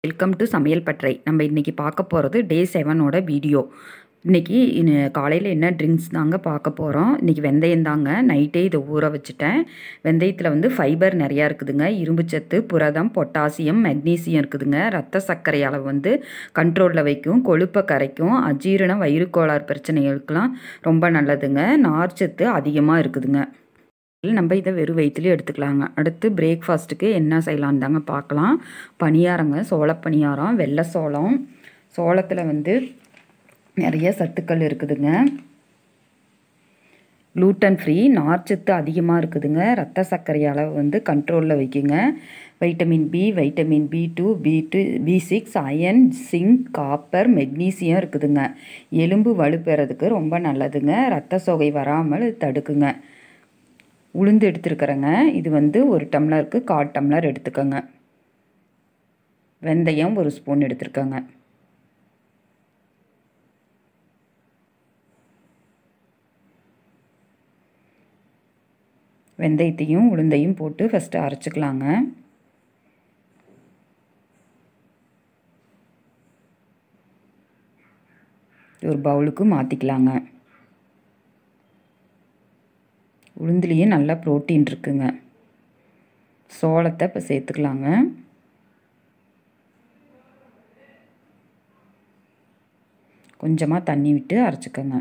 welcome to சமையல் பற்றை நம்ம இன்றைக்கி பார்க்க போகிறது டே செவனோட வீடியோ இன்றைக்கி காலையில் என்ன ட்ரிங்க்ஸ் தாங்க பார்க்க போகிறோம் இன்றைக்கி வெந்தயம் தாங்க நைட்டே இதை ஊற வச்சுட்டேன் வெந்தயத்தில் வந்து ஃபைபர் நிறையா இருக்குதுங்க இரும்புச்சத்து புரதம் பொட்டாசியம் மெக்னீசியம் இருக்குதுங்க ரத்த சர்க்கரை அளவு வந்து கண்ட்ரோலில் வைக்கும் கொழுப்பை கரைக்கும் அஜீரண வயிறு கோளாறு பிரச்சனைகளுக்கெல்லாம் ரொம்ப நல்லதுங்க நார்ச்சத்து அதிகமாக இருக்குதுங்க நம்ம இதை வெறும் வயிற்றுலேயே எடுத்துக்கலாங்க அடுத்து பிரேக்ஃபாஸ்ட்டுக்கு என்ன செய்யலான்னு தாங்க பார்க்கலாம் பணியாரங்க சோள பணியாரம் வெள்ளை சோளம் சோளத்தில் வந்து நிறைய சத்துக்கள் இருக்குதுங்க க்ளூட்டன் ஃப்ரீ நார்ச்சத்து அதிகமாக இருக்குதுங்க ரத்த சர்க்கரை அளவு வந்து கண்ட்ரோலில் வைக்குங்க vitamin B vitamin B two B two B six iron zinc copper magnesium இருக்குதுங்க எலும்பு வலுப்பெறதுக்கு ரொம்ப நல்லதுங்க ரத்த சோகை வராமல் தடுக்குங்க உளுந்து எடுத்துருக்குறேங்க இது வந்து ஒரு டம்ளருக்கு கால் டம்ளர் எடுத்துக்கோங்க வெந்தயம் ஒரு ஸ்பூன் எடுத்துருக்கோங்க வெந்தயத்தையும் உளுந்தையும் போட்டு ஃபஸ்ட்டு அரைச்சிக்கலாங்க ஒரு பவுலுக்கு மாற்றிக்கலாங்க உளுந்துலேயே நல்லா ப்ரோட்டீன் இருக்குங்க சோளத்தை இப்போ சேர்த்துக்கலாங்க கொஞ்சமாக தண்ணி விட்டு அரைச்சிக்கோங்க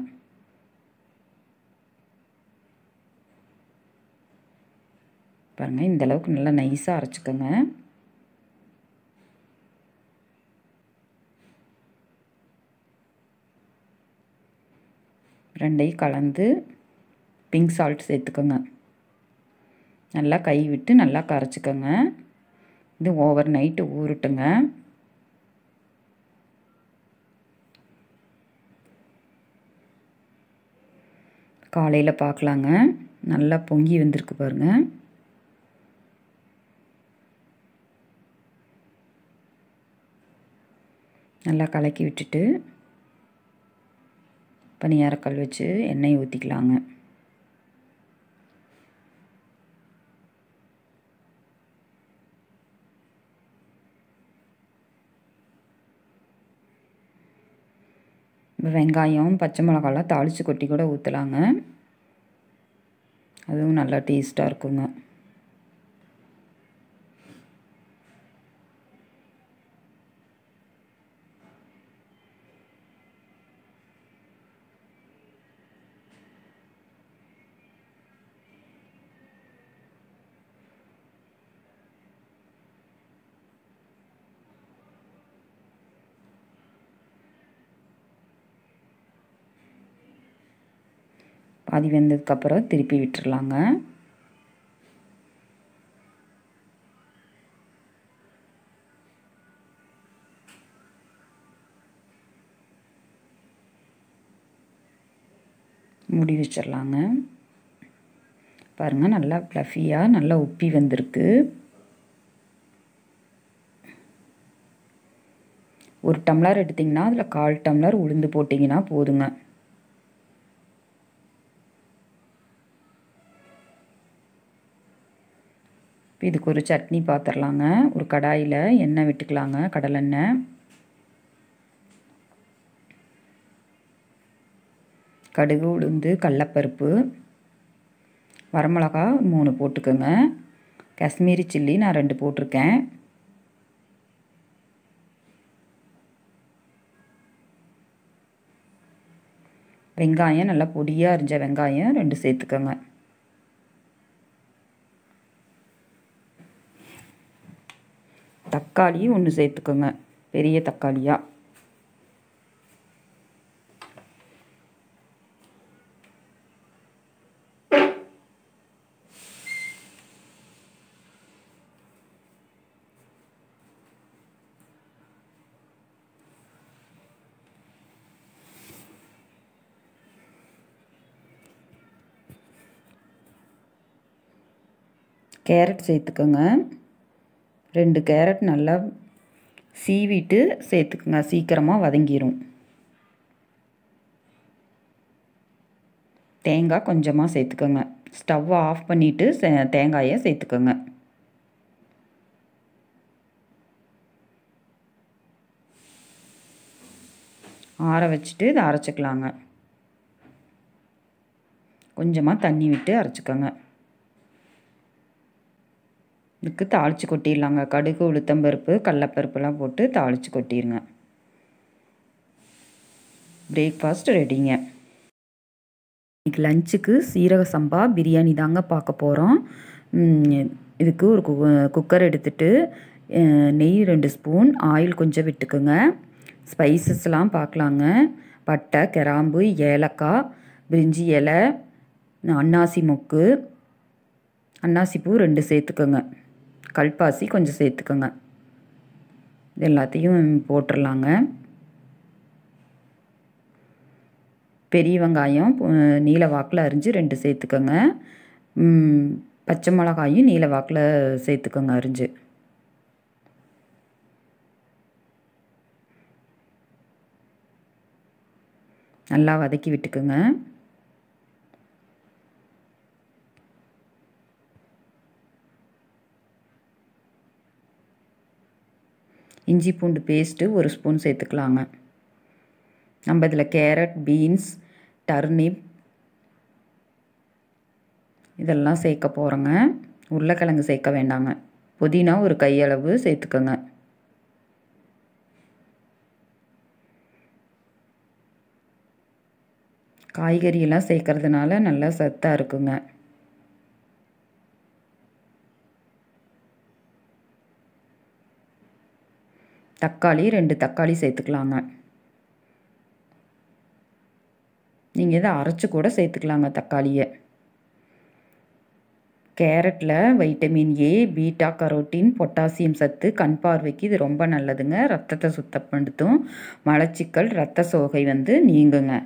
பாருங்கள் இந்த அளவுக்கு நல்லா நைஸாக அரைச்சிக்கோங்க ரெண்டையும் கலந்து பிங்க் சால்ட் சேர்த்துக்கோங்க நல்லா கை விட்டு நல்லா கரைச்சிக்கோங்க இது ஓவர் நைட்டு ஊறட்டுங்க காலையில் பார்க்கலாங்க நல்லா பொங்கி வந்திருக்கு பாருங்கள் நல்லா கலக்கி விட்டுட்டு பனியாரக்கல் வச்சு எண்ணெய் ஊற்றிக்கலாங்க வெங்காயம் பச்சை மிளகாலாம் தாளித்து கொட்டி கூட ஊற்றலாங்க அதுவும் நல்லா டேஸ்ட்டாக இருக்குங்க பாதி வெந்ததுக்கப்புறம் திருப்பி விட்டுறலாங்க மூடி வச்சிடலாங்க பாருங்கள் நல்லா ப்ளஃபியாக நல்லா உப்பி வந்திருக்கு ஒரு டம்ளர் எடுத்திங்கன்னா அதில் கால் டம்ளர் உளுந்து போட்டிங்கன்னா போதுங்க இதுக்கு ஒரு சட்னி பார்த்துடலாங்க ஒரு கடாயில் எண்ணெய் விட்டுக்கலாங்க கடலெண்ணெய் கடுகு உளுந்து கடலப்பருப்பு வரமிளகா மூணு போட்டுக்கோங்க காஷ்மீரி சில்லி நான் ரெண்டு போட்டிருக்கேன் வெங்காயம் நல்லா பொடியாக அரிஞ்ச வெங்காயம் ரெண்டு சேர்த்துக்கோங்க தக்காளி ஒன்று சேர்த்துக்கோங்க பெரிய தக்காளியாக கேரட் சேர்த்துக்கோங்க ரெண்டு கேரட் நல்லா சீவிட்டு சேர்த்துக்குங்க சீக்கிரமாக வதங்கிடும் தேங்காய் கொஞ்சமாக சேர்த்துக்கோங்க ஸ்டவ்வை ஆஃப் பண்ணிவிட்டு தேங்காயை சேர்த்துக்கோங்க ஆற வச்சுட்டு இதை அரைச்சிக்கலாங்க கொஞ்சமாக தண்ணி விட்டு அரைச்சிக்கோங்க இதுக்கு தாளித்து கொட்டிடலாங்க கடுகு உளுத்தம்பருப்பு கடலப்பருப்புலாம் போட்டு தாளித்து கொட்டிடுங்க பிரேக்ஃபாஸ்ட் ரெடிங்க இன்றைக்கி லஞ்சுக்கு சீரக சம்பா பிரியாணி தாங்க பார்க்க போகிறோம் இதுக்கு ஒரு குக்கர் எடுத்துட்டு நெய் ரெண்டு ஸ்பூன் ஆயில் கொஞ்சம் விட்டுக்குங்க ஸ்பைசஸ்லாம் பார்க்கலாங்க பட்டை கிராம்பு ஏலக்காய் பிரிஞ்சி இலை அன்னாசி மொக்கு அன்னாசி பூ ரெண்டு சேர்த்துக்கோங்க கல்பாசி கொஞ்சம் சேர்த்துக்கோங்க இது எல்லாத்தையும் போட்டுடலாங்க பெரிய வெங்காயம் நீல வாக்கில் அரிஞ்சு ரெண்டு சேர்த்துக்கோங்க பச்சை மிளகாயும் நீல வாக்கில் சேர்த்துக்கோங்க அரிஞ்சு நல்லா வதக்கி விட்டுக்குங்க இஞ்சி பூண்டு பேஸ்ட்டு ஒரு ஸ்பூன் சேர்த்துக்கலாங்க நம்ம இதில் கேரட் பீன்ஸ் டர்னிப் இதெல்லாம் சேர்க்க போகிறோங்க உருளைக்கிழங்கு சேர்க்க வேண்டாங்க புதினா ஒரு கையளவு சேர்த்துக்கோங்க காய்கறியெல்லாம் சேர்க்கறதுனால நல்லா சத்தாக இருக்குங்க தக்காளி ரெண்டு தக்காளி சேர்த்துக்கலாங்க நீங்கள் இதை அரைச்சி கூட சேர்த்துக்கலாங்க தக்காளியை கேரட்டில் vitamin A beta carotene potassium சத்து கண் பார்வைக்கு இது ரொம்ப நல்லதுங்க ரத்தத்தை சுத்தப்படுத்தும் மலச்சிக்கல் ரத்த சோகை வந்து நீங்குங்க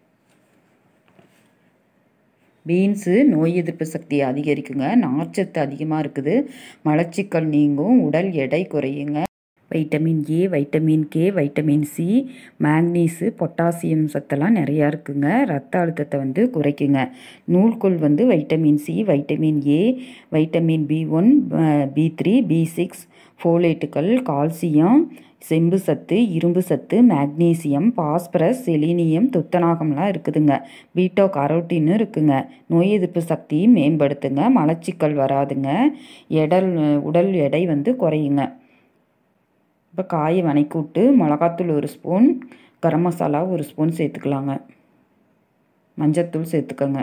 பீன்ஸு நோய் எதிர்ப்பு சக்தியை அதிகரிக்குங்க நார்ச்சத்து அதிகமாக இருக்குது மலச்சிக்கல் நீங்கும் உடல் எடை குறையுங்க vitamin A vitamin K vitamin C மேக்னீஸு பொட்டாசியம் சத்தெல்லாம் நிறையா இருக்குங்க ரத்த அழுத்தத்தை வந்து குறைக்குங்க நூல்கோல் வந்து vitamin C vitamin A vitamin B one B three B six ஃபோலேட்டுகள் கால்சியம் செம்பு சத்து இரும்பு சத்து மேக்னீசியம் பாஸ்பரஸ் செலினியம் துத்தநாகம்லாம் இருக்குதுங்க பீட்டோ கரோட்டின்னு இருக்குங்க நோய் எதிர்ப்பு சக்தியை மேம்படுத்துங்க மலச்சிக்கல் வராதுங்க எடல் உடல் எடை வந்து குறையுங்க இப்போ காயை வணக்கி விட்டு மிளகாத்தூள் ஒரு ஸ்பூன் கரம் மசாலா ஒரு ஸ்பூன் சேர்த்துக்கலாங்க மஞ்சத்தூள் சேர்த்துக்கோங்க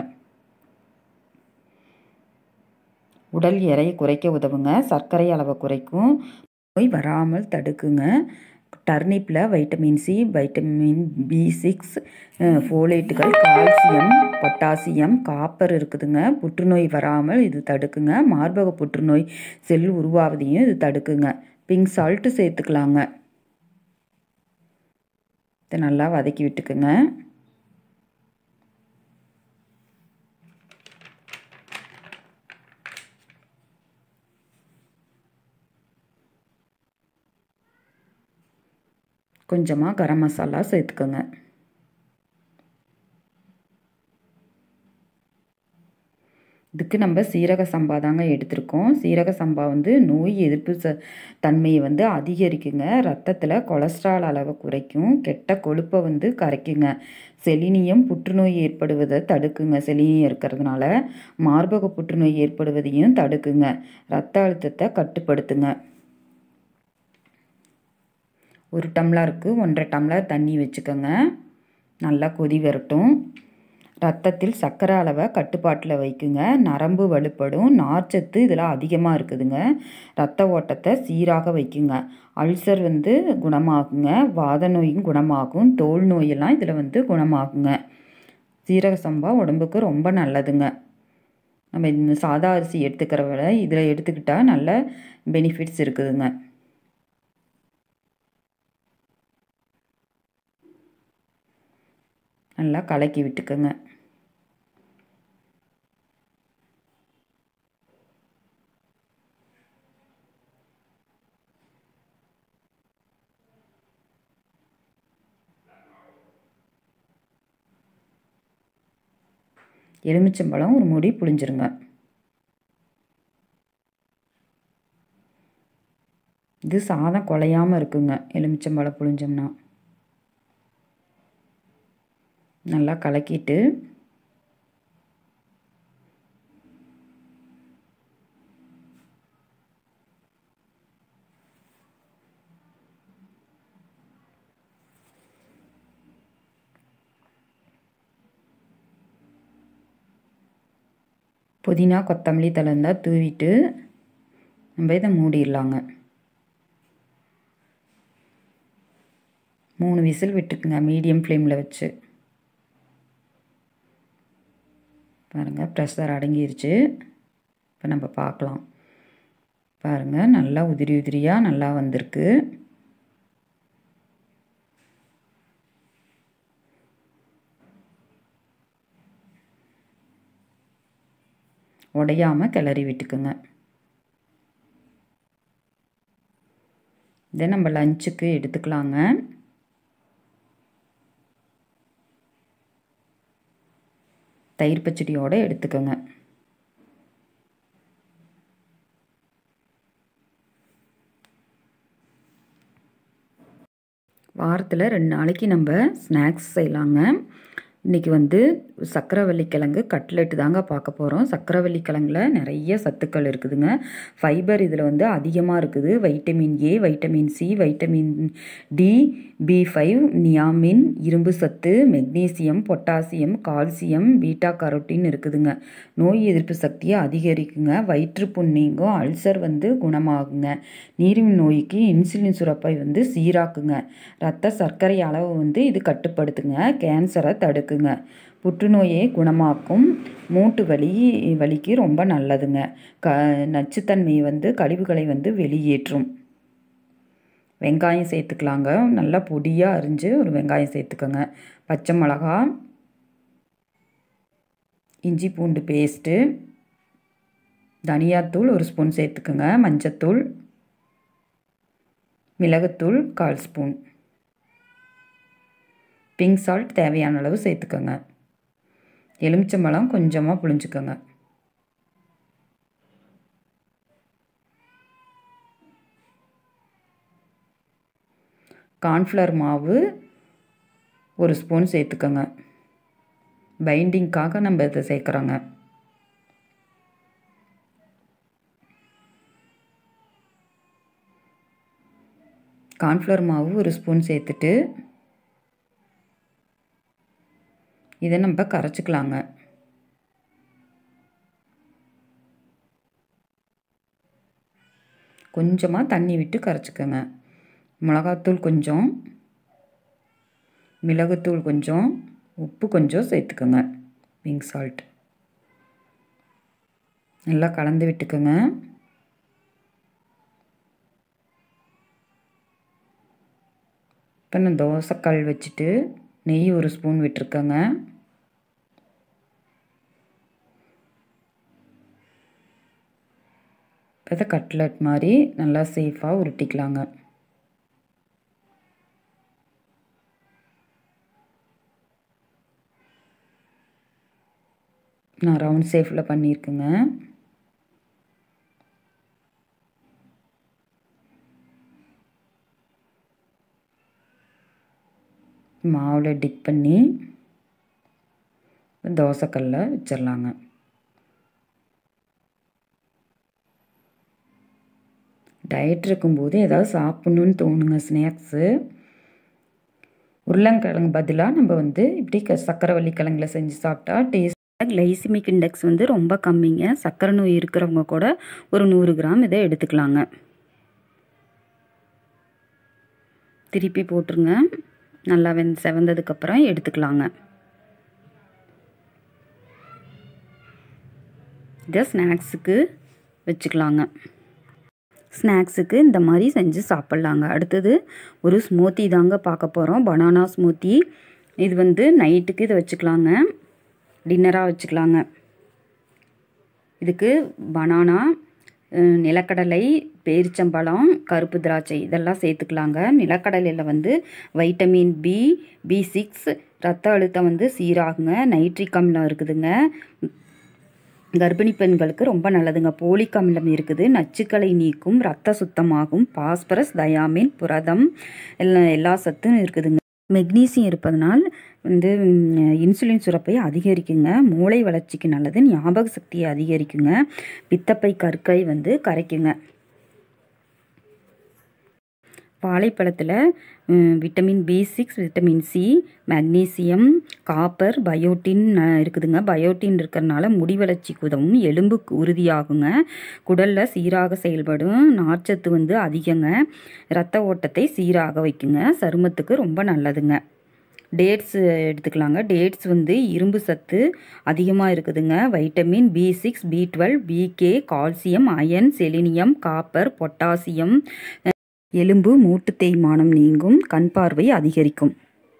உடல் எடையை குறைக்க உதவுங்க சர்க்கரை அளவை குறைக்கும் நோய் வராமல் தடுக்குங்க டர்னிப்பில் vitamin C vitamin B six ஃபோலேட்டுகள் கால்சியம் பொட்டாசியம் காப்பர் இருக்குதுங்க புற்றுநோய் வராமல் இது தடுக்குங்க மார்பக புற்றுநோய் செல் உருவாவதையும் இது தடுக்குங்க பிங்க் சால்ட்டு சேர்த்துக்கலாங்க இதை நல்லா வதக்கி விட்டுக்குங்க கொஞ்சமாக கரம் மசாலா சேர்த்துக்கோங்க இதுக்கு நம்ம சீரக சம்பா தாங்க எடுத்திருக்கோம் சீரக சம்பா வந்து நோய் எதிர்ப்பு ச தன்மையை வந்து அதிகரிக்குங்க ரத்தத்தில் கொலஸ்ட்ரால் அளவை குறைக்கும் கெட்ட கொழுப்பை வந்து கரைக்குங்க செலினியம் புற்றுநோய் ஏற்படுவதை தடுக்குங்க செலினியம் இருக்கிறதுனால மார்பக புற்றுநோய் ஏற்படுவதையும் தடுக்குங்க ரத்த அழுத்தத்தை கட்டுப்படுத்துங்க ஒரு டம்ளருக்கு ஒன்றரை டம்ளர் தண்ணி வச்சுக்கோங்க நல்லா கொதி வரட்டும் ரத்தத்தில் சர்க்கரை அளவை கட்டுப்பாட்டில் வைக்குங்க நரம்பு வலுப்படும் நார்ச்சத்து இதில் அதிகமாக இருக்குதுங்க ரத்த ஓட்டத்தை சீராக வைக்குங்க அல்சர் வந்து குணமாகுங்க வாத நோயும் குணமாகும் தோல் நோயெல்லாம் இதில் வந்து குணமாகுங்க சீரக சம்பா உடம்புக்கு ரொம்ப நல்லதுங்க நம்ம இந்த சாதா அரிசி எடுத்துக்கிற விட இதில் எடுத்துக்கிட்டால் நல்ல பெனிஃபிட்ஸ் இருக்குதுங்க நல்லா கலக்கி விட்டுக்கோங்க எலுமிச்சம்பழம் ஒரு முடி புளிஞ்சிருங்க இது சாதம் குலையாமல் இருக்குங்க எலுமிச்சம்பழம் புளிஞ்சோம்னா நல்லா கலக்கிட்டு புதினா கொத்தமல்லி தழை இருந்தால் தூவிட்டு நம்ம இதை மூடிடலாங்க மூணு விசில் விட்டுக்குங்க மீடியம் ஃப்ளேமில் வச்சு பாருங்கள் ப்ரெஷர் அடங்கிருச்சு இப்போ நம்ம பார்க்கலாம் பாருங்கள் நல்லா உதிரி உதிரியாக நல்லா வந்திருக்கு உடையாமல் கிளறி விட்டுக்குங்க இதை நம்ம லஞ்சுக்கு எடுத்துக்கலாங்க தயிர் பச்சடியோடு எடுத்துக்கோங்க வாரத்தில் ரெண்டு நாளைக்கு நம்ம ஸ்நாக்ஸ் செய்யலாங்க இன்றைக்கி வந்து சக்கரவள்ளி கிழங்கு கட்லெட்டு தாங்க பார்க்க போகிறோம் சக்கரவள்ளி கிழங்குல நிறைய சத்துக்கள் இருக்குதுங்க ஃபைபர் இதில் வந்து அதிகமாக இருக்குது vitamin A vitamin C vitamin D B five நியாமின் இரும்பு சத்து magnesium potassium calcium beta carotene இருக்குதுங்க நோய் எதிர்ப்பு சக்தியை அதிகரிக்குங்க வயிற்றுப்புண் நீங்கும் அல்சர் வந்து குணமாகுங்க நீரிழிவு நோய்க்கு இன்சுலின் சுரப்பை வந்து சீராக்குங்க ரத்த சர்க்கரை அளவு வந்து இது கட்டுப்படுத்துங்க கேன்சரை தடுக்குங்க புற்றுநோயை குணமாக்கும் மூட்டு வலி வலிக்கு ரொம்ப நல்லதுங்க க நச்சுத்தன்மையை வந்து கழிவுகளை வந்து வெளியேற்றும் வெங்காயம் சேர்த்துக்கலாங்க நல்லா பொடியாக அரிஞ்சு ஒரு வெங்காயம் சேர்த்துக்கோங்க பச்சை மிளகா இஞ்சி பூண்டு பேஸ்ட்டு தனியாத்தூள் ஒரு ஸ்பூன் சேர்த்துக்கோங்க மஞ்சத்தூள் மிளகுத்தூள் கால் ஸ்பூன் பிங்க் சால்ட் தேவையான அளவு சேர்த்துக்கோங்க எலுமிச்சம்பழம் கொஞ்சமாக புளிஞ்சுக்கோங்க கார்ன்ஃப்ளவர் மாவு ஒரு ஸ்பூன் சேர்த்துக்கோங்க பைண்டிங்க்காக நம்ம இதை சேர்க்குறோங்க கார்ன்ஃப்ளவர் மாவு ஒரு ஸ்பூன் சேர்த்துட்டு இதை நம்ம கரைச்சிக்கலாங்க கொஞ்சமாக தண்ணி விட்டு கரைச்சிக்கோங்க மிளகாத்தூள் கொஞ்சம் மிளகுத்தூள் கொஞ்சம் உப்பு கொஞ்சம் சேர்த்துக்கோங்க பிங்க் சால்ட் நல்லா கலந்து விட்டுக்கோங்க இப்போ நான் தோசைக்கல் வச்சுட்டு நெய் ஒரு ஸ்பூன் விட்டுருக்கேங்க இப்போ கட்லட் மாதிரி நல்லா சேஃபாக உருட்டிக்கலாங்க நான் ரவுண்ட் ஷேஃபில் பண்ணியிருக்கேங்க மாவில் டிக் பண்ணி தோசைக்கல்ல வச்சிடலாங்க டயட் இருக்கும்போது ஏதாவது சாப்பிட்ணுன்னு தோணுங்க ஸ்நாக்ஸு உருளைக்கிழங்கு பதிலாக நம்ம வந்து இப்படி க சக்கரவள்ளி கிழங்குல செஞ்சு சாப்பிட்டா டேஸ்ட் கிளைசிமிக் இண்டெக்ஸ் வந்து ரொம்ப கம்மிங்க சர்க்கரை நோய் இருக்கிறவங்க கூட ஒரு நூறு கிராம் இதை எடுத்துக்கலாங்க திருப்பி போட்டுருங்க நல்லா வெந் செவந்ததுக்கப்புறம் எடுத்துக்கலாங்க இதை ஸ்நாக்ஸுக்கு வச்சுக்கலாங்க ஸ்நாக்ஸுக்கு இந்த மாதிரி செஞ்சு சாப்பிட்லாங்க அடுத்தது ஒரு ஸ்மூத்தி தாங்க பார்க்க போகிறோம் பனானா ஸ்மூத்தி இது வந்து நைட்டுக்கு இதை வச்சுக்கலாங்க டின்னராக வச்சுக்கலாங்க இதுக்கு பனானா நிலக்கடலை பேரிச்சம்பழம் கருப்பு திராட்சை இதெல்லாம் சேர்த்துக்கலாங்க நிலக்கடலையில் வந்து வைட்டமின் பி பி சிக்ஸ் ரத்த அழுத்தம் வந்து சீராகுங்க நைட்ரிக் அமிலம் இருக்குதுங்க கர்ப்பிணி பெண்களுக்கு ரொம்ப நல்லதுங்க போலிக் அமிலம் இருக்குது நச்சுக்களை நீக்கும் ரத்த சுத்தமாகும் பாஸ்பரஸ் தயாமின் புரதம் எல்லா எல்லா சத்தும் இருக்குதுங்க மெக்னீசியம் இருப்பதனால் வந்து இன்சுலின் சுரப்பை அதிகரிக்குங்க மூளை வளர்ச்சிக்கு நல்லது ஞாபக சக்தியை அதிகரிக்குங்க பித்தப்பை கற்கை வந்து கரைக்குங்க வாழைப்பழத்தில் vitamin B six vitamin C magnesium copper biotin இருக்குதுங்க பயோட்டின் இருக்கிறனால முடி வளர்ச்சிக்கு உதவும் எலும்பு உறுதியாகுங்க குடலில் சீராக செயல்படும் நார்ச்சத்து வந்து அதிகங்க இரத்த ஓட்டத்தை சீராக வைக்குங்க சருமத்துக்கு ரொம்ப நல்லதுங்க டேட்ஸ் எடுத்துக்கலாங்க டேட்ஸ் வந்து இரும்பு சத்து அதிகமாக இருக்குதுங்க vitamin B six B twelve பிகே calcium iron selenium copper potassium எலும்பு மூட்டு தேய்மானம் நீங்கும் கண் பார்வை அதிகரிக்கும்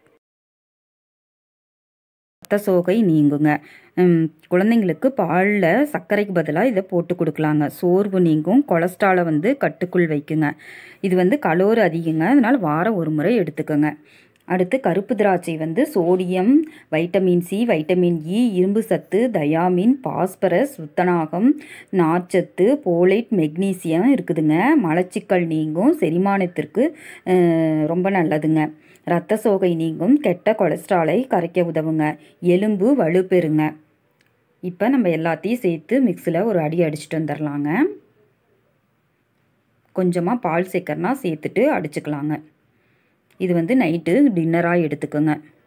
ரத்த சோகை நீங்குங்க குழந்தைங்களுக்கு பாலில் சர்க்கரைக்கு பதிலாக இதை போட்டு கொடுக்கலாங்க சோர்வு நீங்கும் கொலஸ்ட்ராலை வந்து கட்டுக்குள் வைக்குங்க இது வந்து கலோரி அதிகங்க அதனால் வாரம் ஒரு முறை எடுத்துக்கோங்க அடுத்து கருப்பு திராட்சை வந்து sodium vitamin C vitamin E இரும்பு சத்து தயாமின் பாஸ்பரஸ் துத்தநாகம் நார்ச்சத்து போலைட் மெக்னீசியம் இருக்குதுங்க மலச்சிக்கல் நீங்கும் செரிமானத்திற்கு ரொம்ப நல்லதுங்க இரத்த சோகை நீங்கும் கெட்ட கொலஸ்ட்ராலை கரைக்க உதவுங்க எலும்பு வலுப்பெறுங்க இப்போ நம்ம எல்லாத்தையும் சேர்த்து மிக்ஸில் ஒரு அடி அடிச்சுட்டு வந்துடலாங்க கொஞ்சமாக பால் சேர்க்கறனா சேர்த்துட்டு அடிச்சுக்கலாங்க இது வந்து நைட்டு டின்னராக எடுத்துக்கோங்க